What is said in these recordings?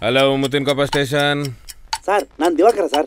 Hello ಮುತ್ತಿನ Koppa station sir ನಾನು Divakara sir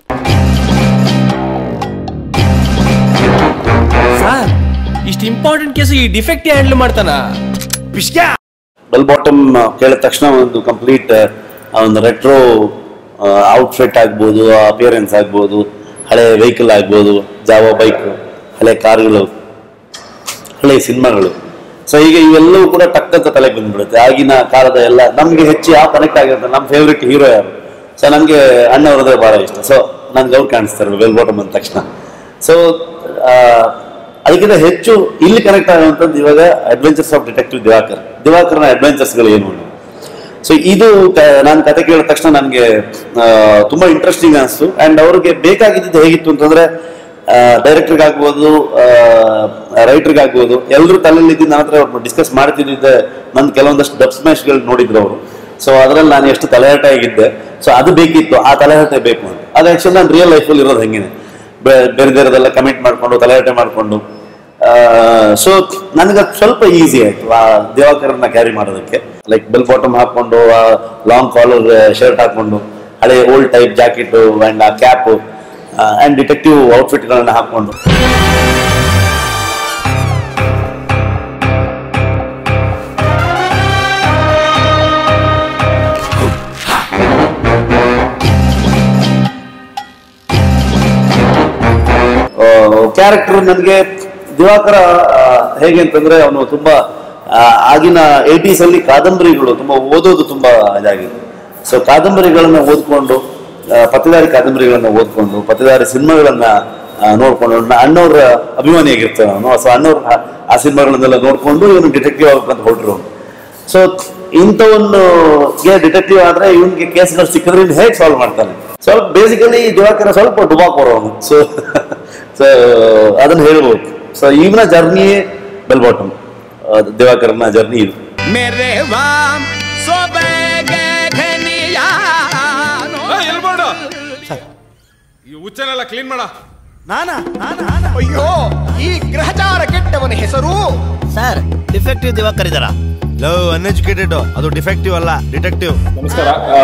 sir ಇಷ್ಟು ಇಂಪಾರ್ಟೆಂಟ್ ಕೇಸ್ ಈ ಡಿಫೆಕ್ಟ್ ಹ್ಯಾಂಡಲ್ ಮಾಡ್ತಾನ ಬೆಲ್ ಬಾಟಮ್ ಕೇಳಿದ ತಕ್ಷಣ ಒಂದು ಕಂಪ್ಲೀಟ್ ಒಂದು ರೆಟ್ರೋ ಔಟ್ಫಿಟ್ ಆಗ್ಬೋದು ಅಪಿಯರೆನ್ಸ್ ಆಗ್ಬೋದು ಹಳೆ ವೆಹಿಕಲ್ ಆಗ್ಬೋದು ಜಾವ ಬೈಕ್ ಹಳೆ ಕಾರ್ಗಳು ಹಳೆ ಸಿನಿಮಾಗಳು ಸೊ ಈಗ ಇವೆಲ್ಲವೂ ಕೂಡ ಟಕ್ಕಂತ ತಲೆಗೆ ಬಂದ್ಬಿಡುತ್ತೆ ಆಗಿನ ಕಾಲದ ಎಲ್ಲ ನಮಗೆ ಹೆಚ್ಚು ಯಾವ ಕನೆಕ್ಟ್ ಆಗಿರುತ್ತೆ ನಮ್ಮ ಫೇವ್ರೆಟ್ ಹೀರೋ ಯಾರು ಸೊ ನನಗೆ ಅಣ್ಣವ್ರದೇ ಭಾಳ ಇಷ್ಟ ಸೊ ನನ್ಗೆ ಅವ್ರು ಕಾಣಿಸ್ತಾರೆ ವೆಲ್ ಬಾಟಮ್ ಅಂದ ತಕ್ಷಣ ಸೊ ಅದಕ್ಕಿಂತ ಹೆಚ್ಚು ಇಲ್ಲಿ ಕನೆಕ್ಟ್ ಆಗುವಂಥದ್ದು ಇವಾಗ ಅಡ್ವೆಂಚರ್ಸ್ ಆಫ್ ಡಿಟೆಕ್ಟಿವ್ ದಿವಾಕರ್ ದಿವಾಕರ್ನ ಅಡ್ವೆಂಚರ್ಸ್ಗಳು ಏನು ಸೊ ಇದು ನಾನು ಕತೆ ಕೇಳಿದ ತಕ್ಷಣ ನನಗೆ ತುಂಬಾ ಇಂಟ್ರೆಸ್ಟಿಂಗ್ ಅನಿಸ್ತು ಅಂಡ್ ಅವ್ರಿಗೆ ಬೇಕಾಗಿದ್ದು ಹೇಗಿತ್ತು ಅಂತಂದ್ರೆ ಡೈರೆಕ್ಟರ್ಗೆ ಆಗ್ಬೋದು ರೈಟರ್ಗೆ ಆಗ್ಬೋದು ಎಲ್ಲರೂ ತಲೆಯಲ್ಲಿ ನನ್ನ ಹತ್ರ ಡಿಸ್ಕಸ್ ಮಾಡ್ತಿದ್ದೆ ನನ್ನ ಕೆಲವೊಂದಷ್ಟು ಡಬ್ ಸ್ಮ್ಯಾಶ್ಗಳು ನೋಡಿದ್ರು ಅವರು ಸೊ ಅದರಲ್ಲಿ ನಾನು ಎಷ್ಟು ತಲೆಹರಟೆ ಆಗಿದ್ದೆ ಸೊ ಅದು ಬೇಕಿತ್ತು ಆ ತಲೆಹರಟೆ ಬೇಕು ಅಂತ ಅದು ಆ್ಯಕ್ಚುಲಿ ನಾನು ರಿಯಲ್ ಲೈಫಲ್ಲಿ ಇರೋದು ಹೆಂಗೇನೆ ಬೇ- ಬೇರೆ ಬೇರೆದೆಲ್ಲ ಕಮಿಟ್ ಮಾಡಿಕೊಂಡು ತಲೆಹರಟೆ ಮಾಡಿಕೊಂಡು ಸೊ ನನಗೆ ಅದು ಸ್ವಲ್ಪ ಈಸಿ ಆಯ್ತು ಆ ದಿವಾಕರನ್ನ ಕ್ಯಾರಿ ಮಾಡೋದಕ್ಕೆ ಲೈಕ್ ಬೆಲ್ ಬಾಟಮ್ ಹಾಕೊಂಡು ಲಾಂಗ್ ಕಾಲರ್ ಶರ್ಟ್ ಹಾಕೊಂಡು ಹಳೆ ಓಲ್ಡ್ ಟೈಪ್ ಜಾಕೆಟ್ ಅಂಡ್ ಆ ಕ್ಯಾಪ್ ಅಂಡ್ ಡಿಟೆಕ್ಟಿವ್ ಔಟ್ಫಿಟ್ಗಳನ್ನ ಹಾಕೊಂಡು ಕ್ಯಾರೆಕ್ಟರ್ ನನಗೆ ದಿವಾಕರ ಆ, ಹೇಗೆ ಅಂತಂದ್ರೆ ಅವನು ತುಂಬಾ ಆ, ಆಗಿನ ಏಟೀಸ್ ಅಲ್ಲಿ ಕಾದಂಬರಿಗಳು ತುಂಬಾ ಓದೋದು ತುಂಬಾ ಇದಾಗಿದೆ ಸೊ ಕಾದಂಬರಿಗಳನ್ನ ಓದ್ಕೊಂಡು ಆ, ಪತ್ತೇದಾರಿ ಕಾದಂಬರಿಗಳನ್ನ ಓದ್ಕೊಂಡು ಪತ್ತೇದಾರಿ ಸಿನಿಮಾಗಳನ್ನ ಆ, ನೋಡ್ಕೊಂಡು ನ- ಅಣ್ಣವ್ರ ಅಭಿಮಾನಿಯಾಗಿರ್ತಾನೆ ಅವನು ಸೊ ಅಣ್ಣವ್ರ ಆ- ಆ ಸಿನಿಮಾಗಳನ್ನೆಲ್ಲ ನೋಡ್ಕೊಂಡು ಇವನು ಡಿಟೆಕ್ಟಿವ್ ಆಗ್ಬೇಕಂತ ಹೊರಟ್ರು ಸೊ ಇಂಥವೊಂದು ಡಿಟೆಕ್ಟಿವ್ ಆದ್ರೆ ಇವನಿಗೆ ಕೇಸ್ಗಳು ಸಿಕ್ಕಿದ್ರೆ ಇವ್ನು ಹೇಗೆ ಸಾಲ್ವ್ ಮಾಡ್ತಾನೆ ಸ್ವಲ್ಪ ಬೇಸಿಕಲಿ ದಿವಾಕರ ಸ್ವಲ್ಪ ಡುಬಾಕ್ ಬರೋನು ಸೊ ಸೊ ಅದನ್ನ ಹೇಳ್ಬೋದು ಸೊ ಇವನ ಜರ್ನಿ ಬೆಲ್ ಬಾಟಮ್ ದಿವಾಕರನ ಜರ್ನಿ ಇದು मेरे वाम सोबेगे घनियानो ಈ ಹುಚ್ಚನೆಲ್ಲ ಕ್ಲೀನ್ ಮಾಡ ನಾನಾ ನಾನಾ ಅಯ್ಯೋ ಈ ಗ್ರಹಚಾರ ಕೆಟ್ಟವನ ಹೆಸರು ಸರ್ ಡಿಫೆಕ್ಟಿವ್ ದಿವಾಕರ್ ಇದಾರ ಲವ್ ಅನ್ಎಜುಕೇಟೆಡ್ ಅದು ಡಿಫೆಕ್ಟಿವ್ ಅಲ್ಲ ಡಿಟೆಕ್ಟಿವ್ ನಮಸ್ಕಾರ ಆ,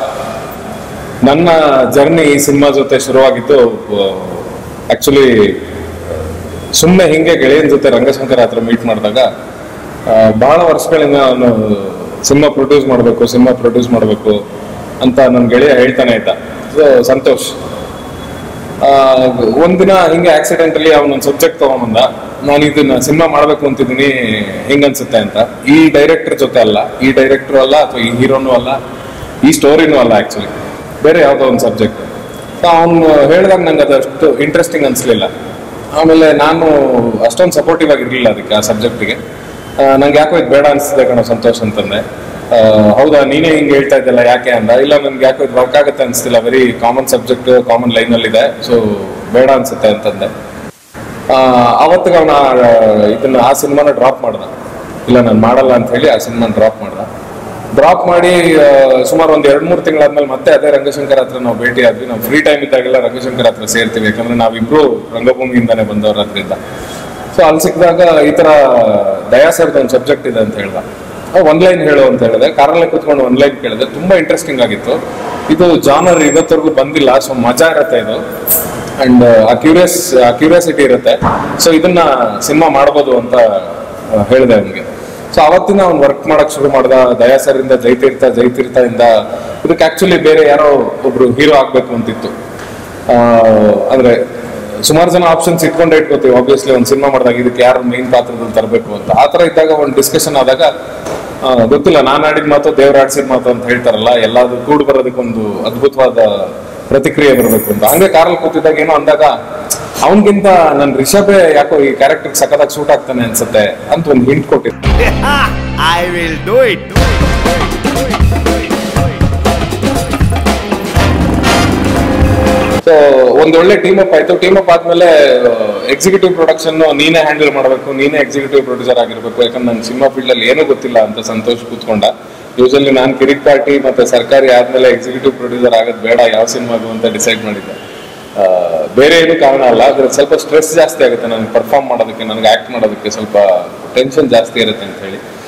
ನನ್ನ ಜರ್ನಿ ಈ ಸಿನಿಮಾ ಜೊತೆ ಶುರುವಾಗಿದ್ದು ಆಕ್ಚುಲಿ ಸುಮ್ಮನೆ ಹಿಂಗೆ ಗೆಳೆಯನ ಜೊತೆ ರಂಗಶಂಕರ್ ಹತ್ರ ಮೀಟ್ ಮಾಡಿದಾಗ ಆ, ಬಹಳ ವರ್ಷಗಳಿಂದ ನಾನು ಸಿನಿಮಾ ಪ್ರೊಡ್ಯೂಸ್ ಮಾಡಬೇಕು ಸಿನಿಮಾ ಪ್ರೊಡ್ಯೂಸ್ ಮಾಡಬೇಕು ಅಂತ ನನ್ನ ಗೆಳೆಯ ಹೇಳ್ತಾನೆ ಇದ್ದ ಸೊ ಸಂತೋಷ್ ಆ, ಒಂದಿನ ಹಿಂಗೆ ಆಕ್ಸಿಡೆಂಟಲಿ ಅವನೊಂದು ಸಬ್ಜೆಕ್ಟ್ ತಗೊಂಬಂದ ನಾನು ಇದನ್ನ ಸಿನಿಮಾ ಮಾಡ್ಬೇಕು ಅಂತಿದ್ದೀನಿ ಹೆಂಗನ್ಸುತ್ತೆ ಅಂತ ಈ ಡೈರೆಕ್ಟರ್ ಜೊತೆ ಅಲ್ಲ ಈ ಡೈರೆಕ್ಟರ್ ಅಲ್ಲ ಅಥವಾ ಈ ಹೀರೋನು ಅಲ್ಲ ಈ ಸ್ಟೋರಿನೂ ಅಲ್ಲ ಆಕ್ಚುಲಿ ಬೇರೆ ಯಾವುದೋ ಒಂದು ಸಬ್ಜೆಕ್ಟ್ ಅವನು ಹೇಳಿದಾಗ ನಂಗೆ ಅದಷ್ಟು ಇಂಟ್ರೆಸ್ಟಿಂಗ್ ಅನ್ಸ್ಲಿಲ್ಲ ಆಮೇಲೆ ನಾನು ಅಷ್ಟೊಂದು ಸಪೋರ್ಟಿವ್ ಆಗಿರ್ಲಿಲ್ಲ ಅದಕ್ಕೆ ಆ ಸಬ್ಜೆಕ್ಟಿಗೆ ನಂಗೆ ಯಾಕೋ ಇದು ಬೇಡ ಅನ್ಸ್ತಿದೆ ಕಣೋ ಸಂತೋಷ್ ಅಂತಂದೆ ಆ, ಹೌದಾ ನೀನೇ ಹಿಂಗೆ ಹೇಳ್ತಾ ಇದ್ದಲ್ಲ ಯಾಕೆ ಅಂದ ಇಲ್ಲ ನನ್ಗೆ ಯಾಕೋ ಇದು ವರ್ಕ್ ಆಗುತ್ತೆ ಅನ್ಸ್ತಿಲ್ಲ ವೆರಿ ಕಾಮನ್ ಸಬ್ಜೆಕ್ಟ್ ಕಾಮನ್ ಲೈನಲ್ಲಿ ಇದೆ ಸೊ ಬೇಡ ಅನ್ಸುತ್ತೆ ಅಂತಂದೆ ಆ, ಅವತ್ತಿಗೆ ಅವನ ಇದನ್ನ ಆ ಸಿನಿಮಾನ ಡ್ರಾಪ್ ಮಾಡ್ದ ಇಲ್ಲ ನಾನು ಮಾಡಲ್ಲ ಅಂತ ಹೇಳಿ ಆ ಸಿನಿಮಾನ ಡ್ರಾಪ್ ಮಾಡ್ದ ಡ್ರಾಪ್ ಮಾಡಿ ಆ, ಸುಮಾರು ಒಂದ್ ಎರಡ್ ಮೂರು ತಿಂಗಳಾದ್ಮೇಲೆ ಮತ್ತೆ ಅದೇ ರಂಗಶಂಕರ್ ಹತ್ರ ನಾವು ಭೇಟಿ ಆದ್ವಿ ನಾವು ಫ್ರೀ ಟೈಮ್ ಇದ್ದಾಗೆಲ್ಲ ರಂಗಶಂಕರ್ ಹತ್ರ ಸೇರ್ತೀವಿ ಯಾಕಂದ್ರೆ ನಾವಿಬ್ರು ರಂಗಭೂಮಿಯಿಂದಾನೆ ಬಂದವ್ರ ಅದ್ರಿಂದ ಸೊ ಅಲ್ಲಿ ಸಿಕ್ಕಿದಾಗ ಈ ತರ ದಯಾ ಸರ್ದು ಒಂದು ಸಬ್ಜೆಕ್ಟ್ ಇದೆ ಅಂತ ಹೇಳ್ದ ಒಂದ್ ಲೈನ್ ಹೇಳು ಅಂತ ಹೇಳಿದೆ ಕಾರಲ್ಲೇ ಕೂತ್ಕೊಂಡು ಒಂದ್ ಲೈನ್ ಕೇಳಿದೆ ತುಂಬಾ ಇಂಟ್ರೆಸ್ಟಿಂಗ್ ಆಗಿತ್ತು ಇದು ಜಾನರ್ ಇವತ್ತವರೆಗೂ ಬಂದಿಲ್ಲ ಸೊ ಮಜಾ ಇರುತ್ತೆ ಇದು ಅಂಡ್ ಆ ಕ್ಯೂರಿಯಸ್ ಆ ಕ್ಯೂರಿಯಾಸಿಟಿ ಇರುತ್ತೆ ಸೊ ಇದನ್ನ ಸಿನಿಮಾ ಮಾಡ್ಬೋದು ಅಂತ ಆ, ಹೇಳಿದೆ ಅವನಿಗೆ ಸೊ ಅವತ್ತಿನ ಅವ್ನು ವರ್ಕ್ ಮಾಡಕ್ ಶುರು ಮಾಡ್ದ ದಯಾ ಸರ್ ಇಂದ ಜೈತೀರ್ಥ ಜೈತೀರ್ಥ ಇಂದ ಇದಕ್ಕೆ ಆಕ್ಚುಲಿ ಬೇರೆ ಯಾರೋ ಒಬ್ರು ಹೀರೋ ಆಗ್ಬೇಕು ಅಂತಿತ್ತು ಆ, ಅಂದ್ರೆ ಸುಮಾರು ಜನ ಆಪ್ಷನ್ಸ್ ಇಟ್ಕೊಂಡೇ ಇಟ್ಕೋತೀವಿ ಆಬ್ವಿಯಸ್ಲಿ ಒಂದು ಸಿನಿಮಾ ಮಾಡಿದಾಗ ಇದಕ್ಕೆ ಯಾರು ಮೇನ್ ಪಾತ್ರದಲ್ಲಿ ತರಬೇಕು ಅಂತ ಆ ತರ ಇದ್ದಾಗ ಒಂದು ಡಿಸ್ಕಷನ್ ಆದಾಗ ಆ, ಗೊತ್ತಿಲ್ಲ ನಾನ್ ಆಡಿದ ಮಾತು ದೇವ್ರ ಆಡ್ಸಿದ ಮಾತು ಅಂತ ಹೇಳ್ತಾರಲ್ಲ ಎಲ್ಲಾದ್ರು ಕೂಡ್ ಬರೋದಕ್ಕೊಂದು ಅದ್ಭುತವಾದ ಪ್ರತಿಕ್ರಿಯೆ ಬರಬೇಕು ಅಂತ ಹಂಗೆ ಕಾರಲ್ಲಿ ಕೂತಿದ್ದಾಗ ಏನೋ ಅಂದಾಗ ಅವನ್ಗಿಂತ ನನ್ ರಿಷಬೇ ಯಾಕೋ ಈ ಕ್ಯಾರೆಕ್ಟರ್ ಸಖತ್ತಾಗಿ ಸೂಟ್ ಆಗ್ತಾನೆ ಅನ್ಸುತ್ತೆ ಅಂತ ಒಂದು ಹಿಂಟ್ ಕೊಟ್ಟಿದ್ದೆ I will do it so ಒಂದ್ ಒಳ್ಳೆ ಟೀಮ್ ಅಪ್ ಆಯ್ತು ಟೀಮ್ ಅಪ್ ಆದ್ಮೇಲೆ ಎಕ್ಸಿಕ್ಯೂಟಿವ್ ಪ್ರೊಡಕ್ಷನ್ ನೀನೇ ಹ್ಯಾಂಡಲ್ ಮಾಡಬೇಕು ನೀನೇ ಎಕ್ಸಿಕ್ಯೂಟಿವ್ ಪ್ರೊಡ್ಯೂಸರ್ ಆಗಿರ್ಬೇಕು ಯಾಕಂದ್ರೆ ನನ್ ಸಿನಿಮಾ ಫೀಲ್ಡ್ ಅಲ್ಲಿ ಏನೂ ಗೊತ್ತಿಲ್ಲ ಅಂತ ಸಂತೋಷ್ ಕೂತ್ಕೊಂಡ ಯೂಶಲಿ ನಾನು ಕಿರಿಕ್ ಪಾರ್ಟಿ ಮತ್ತೆ ಸರ್ಕಾರಿ ಆದ್ಮೇಲೆ ಎಕ್ಸಿಕ್ಯೂಟಿವ್ ಪ್ರೊಡ್ಯೂಸರ್ ಆಗೋದು ಬೇಡ ಯಾವ ಸಿನಿಮಾಗೂ ಅಂತ ಡಿಸೈಡ್ ಮಾಡಿದ್ದೆ ಆ, ಬೇರೆ ಏನು ಕಾರಣ ಅಲ್ಲ ಅದ್ರ ಸ್ವಲ್ಪ ಸ್ಟ್ರೆಸ್ ಜಾಸ್ತಿ ಆಗುತ್ತೆ ನನಗೆ ಪರ್ಫಾರ್ಮ್ ಮಾಡೋದಕ್ಕೆ ನನಗೆ ಆಕ್ಟ್ ಮಾಡೋದಕ್ಕೆ ಸ್ವಲ್ಪ ಟೆನ್ಷನ್ ಜಾಸ್ತಿ ಇರುತ್ತೆ ಅಂತ ಹೇಳಿ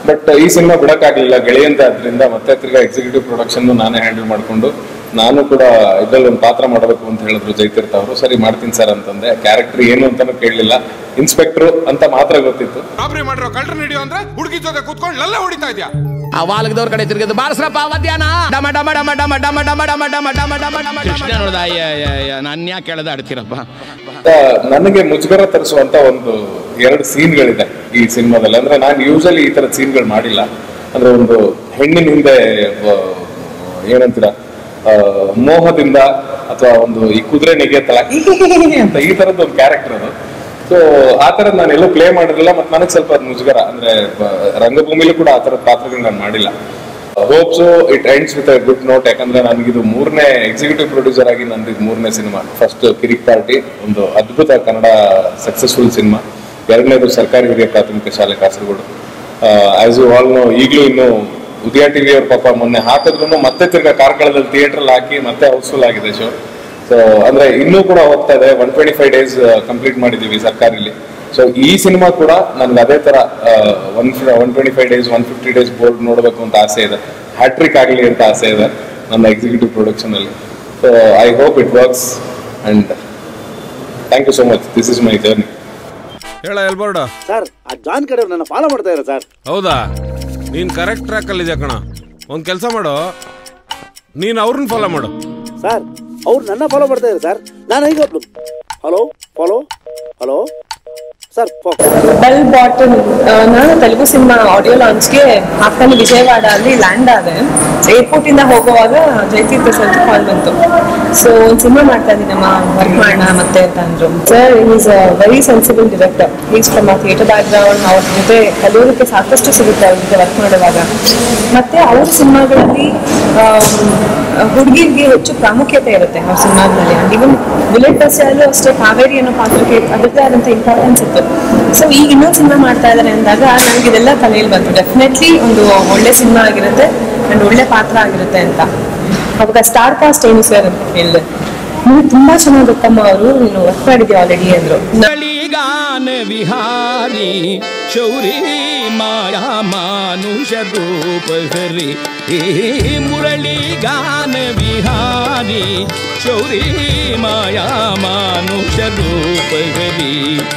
ಬಟ್ ಈ ಸಿನಿಮಾ ಬಿಡಕ್ಕಾಗ್ಲಿಲ್ಲ ಗೆಳೆಯಂತ ಆದ್ರಿಂದ ಮತ್ತೆ ತಿರ್ಗಾ ಎಕ್ಸಿಕ್ಯೂಟಿವ್ ಪ್ರೊಡಕ್ಷನ್ ನಾನೇ ಹ್ಯಾಂಡಲ್ ಮಾಡ್ಕೊಂಡು ನಾನು ಕೂಡ ಇದ್ರಲ್ಲಿ ಒಂದು ಪಾತ್ರ ಮಾಡಬೇಕು ಅಂತ ಹೇಳಿದ್ರು ಜೈತೀರ್ಥ ಅವರು ಸರಿ ಮಾಡ್ತೀನಿ ಸರ್ ಅಂತಂದೆ ಕ್ಯಾರೆಕ್ಟರ್ ಏನು ಅಂತಾನು ಕೇಳಲಿಲ್ಲ ಇನ್ಸ್ಪೆಕ್ಟರ್ ಅಂತ ಮಾತ್ರ ಗೊತ್ತಿತ್ತು ರಾಬ್ರಿ ಮಾಡಿರೋ ಕಳ್ರ ಹಿಡಿಯೋ ಅಂದ್ರೆ ಹುಡುಗಿ ಜೊತೆ ಕೂತ್ಕೊಂಡು ಲಲ್ಲ ಹೊಡಿತಾ ಇದ್ಯಾ ಆ ವಾಲ್ಗದವ್ರ ಕಡೆ ತಿರುಗಿದ್ದು ಬಾರಿಸ್ರಪ್ಪ ಮಧ್ಯಾಹ್ನ ಡಮ ಡಮ ಡಮ ಡಮ ಡಮ ಡಮ ಡಮ ಡಮ ಡಮ ಡಮ ಡಮ ಕೃಷ್ಣ ನೋಡ್ದ ನಾನು ಯಾಕೆ ಕೇಳದ ಆಡ್ತೀರಪ್ಪ ಅಂತ ನನಗೆ ಮುಜುಗರ ತರಿಸುವಂತ ಒಂದು ಎರಡು ಸೀನ್ಗಳಿದೆ ಈ ಸಿನಿಮಾದಲ್ಲಿ ಅಂದ್ರೆ ನಾನು ಯೂಶಲಿ ಈ ತರ ಸೀನ್ಗಳು ಮಾಡಿಲ್ಲ ಅಂದ್ರೆ ಒಂದು ಹೆಣ್ಣಿನ ಹಿಂದೆ ಆ, ಏನಂತೀರ ಆ, ಮೋಹದಿಂದ ಅಥವಾ ಒಂದು ಈ ಕುದುರೆ ನೆಗೆಯತ್ತಲ್ಲ ಅಂತ ಈ ತರದ್ದು ಒಂದು ಕ್ಯಾರೆಕ್ಟರ್ ಅದು ಸೊ ಆ ತರದ್ ನಾನು ಎಲ್ಲೂ ಪ್ಲೇ ಮಾಡಿರಲಿಲ್ಲ ಮತ್ತೆ ನನಗೆ ಸ್ವಲ್ಪ ಅದು ಮುಜುಗರ ಅಂದ್ರೆ ಬ- ರಂಗಭೂಮಿಲೂ ಕೂಡ ಆ ತರದ ಪಾತ್ರಗಳು ನಾನು ಮಾಡಿಲ್ಲ hopes it ends with good note ಯಾಕಂದ್ರೆ ನನಗಿದು ಮೂರನೇ ಎಕ್ಸಿಕ್ಯೂಟಿವ್ ಪ್ರೊಡ್ಯೂಸರ್ ಆಗಿ ನಂದು ಇದು ಮೂರನೇ ಸಿನಿಮಾ ಫಸ್ಟ್ ಕಿರಿಕ್ ಪಾರ್ಟಿ ಒಂದು ಅದ್ಭುತ ಕನ್ನಡ ಸಕ್ಸಸ್ಫುಲ್ ಸಿನಿಮಾ ಎರಡನೇದು ಸರ್ಕಾರಿ ಹಿರಿಯ ಪ್ರಾಥಮಿಕ ಶಾಲೆ Kasaragod as you all know ಈಗಲೂ ಇನ್ನು ಉದಯ ಟಿವಿ ಅವ್ರ ಪಾಪ ಮೊನ್ನೆ ಹಾಕಿದ್ರು ಮತ್ತೆ ತಿರ್ಗಾ ಕಾರ್ಕಳದಲ್ಲಿ ಥಿಯೇಟರ್ ಹಾಕಿ ಮತ್ತೆ ಹೌಸ್ಫುಲ್ ಆಗಿದೆ ಶೋ ಸೊ ಅಂದ್ರೆ ಇನ್ನೂ ಕೂಡ ಹೋಗ್ತಾ ಇದೆ one twenty five days complete ಮಾಡಿದೀವಿ ಸರ್ಕಾರಿಲಿ ಸೊ ಈ ಸಿನಿಮಾ ಕೂಡ ನನ್ಗೆ ಅದೇ ತರ one one twenty five days one fifty days board ನೋಡಬೇಕು ಅಂತ ಆಸೆ ಇದೆ ಹ್ಯಾಟ್ರಿಕ್ ಆಗಲಿ ಅಂತ ಆಸೆ ಇದೆ ನನ್ನ ಎಕ್ಸಿಕ್ಯೂಟಿವ್ ಪ್ರೊಡಕ್ಷನ್ ಅಲ್ಲಿ so I hope it works and thank you so much this is my journey ಹೇಳ ಎಲ್ಬೋರ್ಡ್ ಸರ್ ಆ ಜಾನ್ ಕಡೆ ನನ್ನ ಫಾಲೋ ಮಾಡ್ತಾ ಇದ್ದಾರೆ ಸರ್ ಹೌದಾ ನೀನ್ ಕರೆಕ್ಟ್ ಟ್ರ್ಯಾಕ್ ಅಲ್ಲಿ ಇದೆಯಾ ಕಣ ಒಂದ್ ಕೆಲಸ ಮಾಡು ನೀನ್ ಅವ್ರನ್ನ ಫಾಲೋ ಮಾಡು ಸರ್ ಅವ್ರು ನನ್ನ ಫಾಲೋ ಮಾಡ್ತಾ ಇದ್ದಾರೆ ಸರ್ ನಾನು ಹೇಗೆ hello follow hello sir bell bottom ನಾನು ತೆಲುಗು ಸಿನಿಮಾ ಆಡಿಯೋ ಲಾಂಚ್ಗೆ ಹಾಕೊಂಡು ವಿಜಯವಾಡ ಅಲ್ಲಿ ಲ್ಯಾಂಡ್ ಆದೆ ಏರ್ಪೋರ್ಟ್ ಇಂದ ಹೋಗುವಾಗ ಜಯತೀರ್ಥ ಸರ್ ಕಾಲ್ ಬಂತು ಸೊ ಒಂದು ಸಿನಿಮಾ ಮಾಡ್ತಾ ಇದ್ದೀನಮ್ಮ ವರ್ಕ್ ಮಾಡೋಣ ಮತ್ತೆ ಅಂತ ಅಂದ್ರು sir is a very sensible director is from a theatre background ಅವ್ರ ಜೊತೆ ಕಲಿಯೋದಕ್ಕೆ ಸಾಕಷ್ಟು ಸಿಗುತ್ತೆ ಅವ್ರ ಜೊತೆ ವರ್ಕ್ ಮಾಡುವಾಗ ಮತ್ತೆ ಅವ್ರ ಸಿನಿಮಾಗಳಲ್ಲಿ ಹುಡುಗಿರಿಗೆ ಹೆಚ್ಚು ಪ್ರಾಮುಖ್ಯತೆ ಇರುತ್ತೆ ಅವ್ರ ಸಿನಿಮಾಗಳಲ್ಲಿ ಅಂಡ್ ಇವನ್ ಬುಲೆಟ್ ಬಸ್ ಅಲ್ಲೂ ಅಷ್ಟೇ ಕಾವೇರಿ ಅನ್ನೋ ಪಾತ್ರಕ್ಕೆ ಅದರದ್ದೇ ಆದಂಥ ಇಂಪಾರ್ಟೆನ್ಸ್ ಇತ್ತು ಸೊ ಈಗ ಇನ್ನೊಂದು ಸಿನಿಮಾ ಮಾಡ್ತಾ ಇದ್ದಾರೆ ಅಂದಾಗ ನನಗೆ ಇದೆಲ್ಲ ತಲೆಯಲ್ಲಿ ಬಂತು ಡೆಫಿನೆಟ್ಲಿ ಒಂದು ಒಳ್ಳೆ ಸಿನಿಮಾ ಆಗಿರುತ್ತೆ ಅಂಡ್ ಒಳ್ಳೆ ಪಾತ್ರ ಆಗಿರುತ್ತೆ ಅಂತ ಅವಾಗ ಸ್ಟಾರ್ ಕಾಸ್ಟ್ ಏನು ಸರ್ ಅಂತ ಕೇಳಿದೆ ನೀವು ತುಂಬಾ ಚೆನ್ನಾಗಿ ಗೊತ್ತಮ್ಮ ಅವರು ನೀನು ವರ್ಕ್ ಮಾಡಿದ್ದೆ ಆಲ್ರೆಡಿ ಅಂದ್ರು ಗಾನ ವಿಹಾರಿ ಶೌರಿ ಮಾಯಾ ಮಾನುಷ ರೂಪ ಹರಿ ಮುರಳಿ ಗಾನ ವಿಹಾರಿ ಶೌರಿ ಮಾಯಾ ಮಾನುಷ ರೂಪ ಹರಿ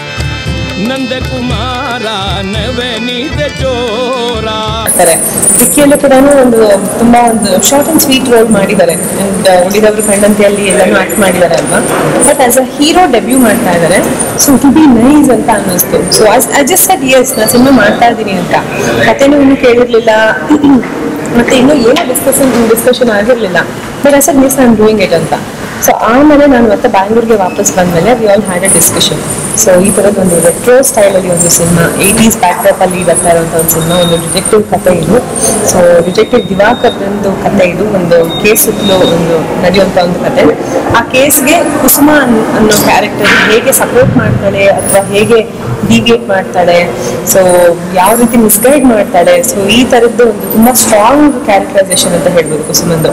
ನಂದಕುಮಾರ ನವನಿತ ಚೋರ ಮಾಡ್ತಾರೆ ಡಿಕ್ಕಿಯಲ್ಲೂ ಕೂಡ ಒಂದು ತುಂಬಾ ಒಂದು ಶಾರ್ಟ್ ಅಂಡ್ ಸ್ವೀಟ್ ರೋಲ್ ಮಾಡಿದ್ದಾರೆ ಅಂಡ್ ಉಳಿದವರು ಕಂಡಂತೆಯಲ್ಲಿ ಎಲ್ಲಾನು ಆಕ್ಟ್ ಮಾಡಿದ್ದಾರೆ ಅಲ್ವಾ but as a hero debut ಮಾಡ್ತಾ ಇದ್ದಾರೆ ಸೊ ಟು ಬಿ ನೈಸ್ ಅಂತ ಅನ್ನಿಸ್ತು so I just said yes ನಾನು ಸಿನಿಮಾ ಮಾಡ್ತಾ ಇದ್ದೀನಿ ಅಂತ ಕಥೆನೂ ಇನ್ನೂ ಕೇಳಿರ್ಲಿಲ್ಲ ಮತ್ತೆ ಇನ್ನೂ ಏನೋ ಡಿಸ್ಕಷನ್ ಡಿಸ್ಕಷನ್ ಆಗಿರ್ಲಿಲ್ಲ but I said miss I'm doing it ಅಂತ ಸೊ ಆಮೇಲೆ ನಾನು ಮತ್ತೆ ಬ್ಯಾಂಗ್ಳೂರ್ಗೆ ವಾಪಸ್ ಬಂದ್ಮೇಲೆ we all had a discussion so ಈ ಥರದ್ದು ಒಂದು ರೆಟ್ರೋ ಸ್ಟೈಲಲ್ಲಿ ಒಂದು ಸಿನಿಮಾ ಏಯ್ಟೀಸ್ ಬ್ಯಾಕ್ಡ್ರಾಪ್ ಅಲ್ಲಿ ಬರ್ತಾ ಇರುವಂಥ ಒಂದು ಸಿನಿಮಾ ಒಂದು ಡಿಟೆಕ್ಟಿವ್ ಕಥೆ ಇದು ಸೊ ಡಿಟೆಕ್ಟಿವ್ ದಿವಾಕರ್ದಂದು ಕಥೆ ಇದು ಒಂದು ಕೇಸ್ ಸುತ್ತಲೂ ಒಂದು ನಡೆಯುವಂಥ ಒಂದು ಕಥೆ ಆ ಕೇಸ್ಗೆ ಕುಸುಮ ಅನ್- ಅನ್ನೋ ಕ್ಯಾರೆಕ್ಟರ್ ಹೇಗೆ ಸಪೋರ್ಟ್ ಮಾಡ್ತಾಳೆ ಅಥವಾ ಹೇಗೆ ಡಿವಿಯೇಟ್ ಮಾಡ್ತಾಳೆ ಸೊ ಯಾವ ರೀತಿ ಮಿಸ್ಗೈಡ್ ಮಾಡ್ತಾಳೆ ಸೊ ಈ ಥರದ್ದು ಒಂದು ತುಂಬಾ ಸ್ಟ್ರಾಂಗ್ ಕ್ಯಾರೆಕ್ಟರೈಸೇಷನ್ ಅಂತ ಹೇಳ್ಬೋದು ಕುಸುಮಂದು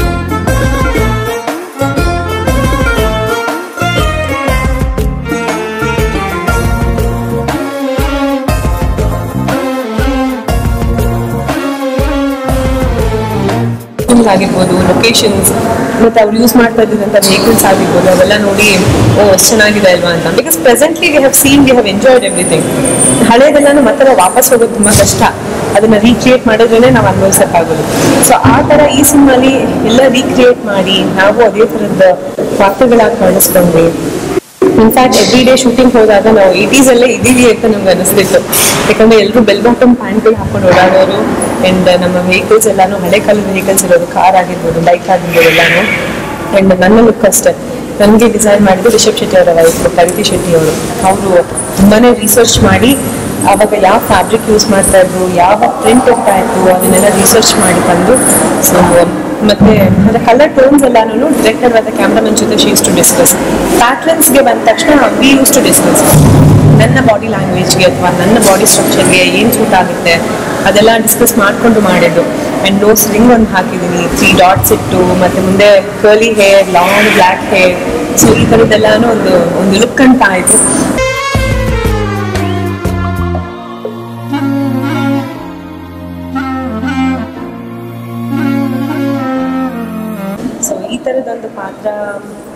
ಥೀಮ್ಸ್ ಆಗಿರ್ಬೋದು ಲೊಕೇಶನ್ಸ್ ಮತ್ತೆ ಅವ್ರು ಯೂಸ್ ಮಾಡ್ತಾ ಇದ್ದಂಥ ವೆಹಿಕಲ್ಸ್ ಆಗಿರ್ಬೋದು ಅವೆಲ್ಲ ನೋಡಿ ಓ ಎಷ್ಟು ಚೆನ್ನಾಗಿದೆ ಅಲ್ವಾ ಅಂತ because presently we have seen we have enjoyed everything ಹಳೇದೆಲ್ಲ ಮತ್ತೆ ವಾಪಸ್ ಹೋಗೋದು ತುಂಬಾ ಕಷ್ಟ ಅದನ್ನ ರೀಕ್ರಿಯೇಟ್ ಮಾಡಿದ್ರೇನೆ ನಾವು ಅನುಭವಿಸಕ್ಕಾಗೋದು ಸೊ ಆ ತರ ಈ ಸಿನಿಮಾಲಿ ಎಲ್ಲ ರೀಕ್ರಿಯೇಟ್ ಮಾಡಿ ನಾವು ಅದೇ ಥರದ ಪಾತ್ರಗಳಾಗಿ ಕಾಣಿಸ್ಕೊಂಡ್ವಿ ಇನ್ಫ್ಯಾಕ್ಟ್ ಎವ್ರಿ ಡೇ ಶೂಟಿಂಗ್ ಹೋದಾಗ ನಾವು ಏಟೀಸ್ ಅಲ್ಲೇ ಇದೀವಿ ಅಂತ ನಮ್ಗೆ ಅನಿಸ್ತಿತ್ತು ಯಾಕಂದ್ರೆ ಎಲ್ಲರೂ ಬೆಲ್ ಬಾಟಮ್ ಪ್ಯಾಂಟ್ಗಳು ಹಾಕೊಂಡು ಓಡಾಡೋರು ಅಂಡ್ ನಮ್ಮ ವೆಹಿಕಲ್ಸ್ ಎಲ್ಲಾನು ಹಳೆ ಕಾಲದ ವೆಹಿಕಲ್ಸ್ ಇರೋದು ಕಾರ್ ಆಗಿರ್ಬೋದು ಬೈಕ್ ಆಗಿರ್ಬೋದು ಎಲ್ಲಾನು ಅಂಡ್ ನನ್ನ ಲುಕ್ ಅಷ್ಟೇ ನನಗೆ ಡಿಸೈನ್ ಮಾಡಿದ್ದು ರಿಷಬ್ ಶೆಟ್ಟಿ ಅವರ ವೈಫ್ ಕವಿತಿ ಶೆಟ್ಟಿ ಅವರು ಅವರು ತುಂಬಾನೇ ರಿಸರ್ಚ್ ಮಾಡಿ ಅವಾಗ ಯಾವ ಫ್ಯಾಬ್ರಿಕ್ ಯೂಸ್ ಮಾಡ್ತಾ ಇದ್ರು ಯಾವ ಪ್ರಿಂಟ್ ಹೋಗ್ತಾ ಇತ್ತು ಅದನ್ನೆಲ್ಲ ರಿಸರ್ಚ್ ಮಾಡಿ ತಂದು ಸೊ ಮತ್ತೆ ಅದರ ಕಲರ್ ಟೋನ್ಸ್ ಎಲ್ಲಾನು ಡೈರೆಕ್ಟರ್ ಆದ ಕ್ಯಾಮ್ರಾಮನ್ ಜೊತೆ ಶೀಸ್ ಟು ಡಿಸ್ಕಸ್ ಪ್ಯಾಟ್ರನ್ಸ್ಗೆ ಬಂದ ತಕ್ಷಣ ವಿ ಯೂಸ್ ಟು ಡಿಸ್ಕಸ್ ನನ್ನ ಬಾಡಿ ಲ್ಯಾಂಗ್ವೇಜ್ಗೆ ಅಥವಾ ನನ್ನ ಬಾಡಿ ಸ್ಟ್ರಕ್ಚರ್ಗೆ ಏನು ಸೂಟ್ ಆಗುತ್ತೆ ಅದೆಲ್ಲ ಡಿಸ್ಕಸ್ ಮಾಡಿಕೊಂಡು ಮಾಡಿದ್ದು ಆ್ಯಂಡ್ ನೋಸ್ ರಿಂಗ್ ಒಂದು ಹಾಕಿದ್ದೀನಿ ತ್ರೀ ಡಾಟ್ಸ್ ಇಟ್ಟು ಮತ್ತೆ ಮುಂದೆ curly hair long black hair so ಈ ಥರದ್ದೆಲ್ಲಾನು ಒಂದು ಒಂದು ಲುಕ್ ಅಂತ ಆಯಿತು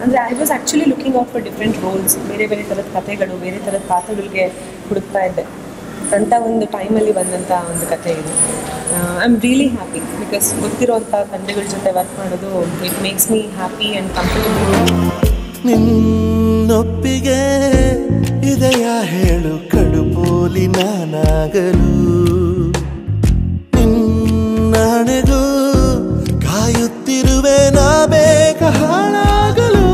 ಅಂದರೆ I was actually looking out for different roles ಬೇರೆ ಬೇರೆ ಥರದ ಕಥೆಗಳು ಬೇರೆ ಥರದ ಪಾತ್ರಗಳಿಗೆ ಹುಡುಕ್ತಾ ಇದ್ದೆ ಅಂಥ ಒಂದು ಟೈಮಲ್ಲಿ ಬಂದಂಥ ಒಂದು ಕಥೆ ಇದು I am really happy because ಗೊತ್ತಿರೋಂಥ ತಂದೆಗಳ ಜೊತೆ ವರ್ಕ್ ಮಾಡೋದು it makes me happy and comfortable ನಿನ್ನೊಪ್ಪಿಗೆ ಇದೆಯ ಹೇಳು ಕಡುಪೋಲಿ ನಾನಾಗಲು ನಿನ್ನಣೆಗೂ ಕಾಯುತ್ತಿರುವೆ ನಾ ಬೇಗ ಹಾಳಾಗಲು